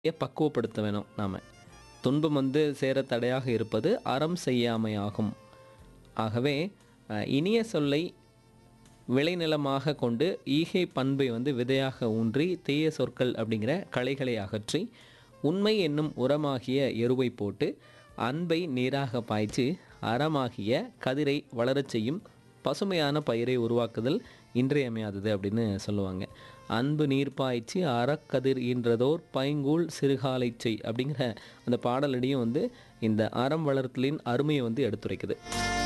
பக்குவப்படுத்த வேணும் நாம் துன்பம் வந்து சேர தடையாக இருப்பது அறம் செய்யாமையாகும் ஆகவே அஹ், இனிய சொல்லை விளைநிலமாக கொண்டு ஈகை பண்பை வந்து விதையாக ஊன்றி தீய சொற்கள் அப்படிங்கிற களைகளை அகற்றி உண்மை என்னும் உரமாகிய எருவை போட்டு அன்பை நீராக பாய்ச்சி அறமாகிய கதிரை வளரச் செய்யும் பசுமையான பயிரை உருவாக்குதல் இன்றியமையாதது அப்படின்னு சொல்லுவாங்க அன்பு நீர் பாய்ச்சி அறக்கதிர் ஈன்றதோர் பைங்கூழ் சிறுகாலை செய் அப்படிங்கிற அந்த பாடலடியும் வந்து இந்த அறம் வளர்த்தலின் அருமையை வந்து எடுத்துரைக்குது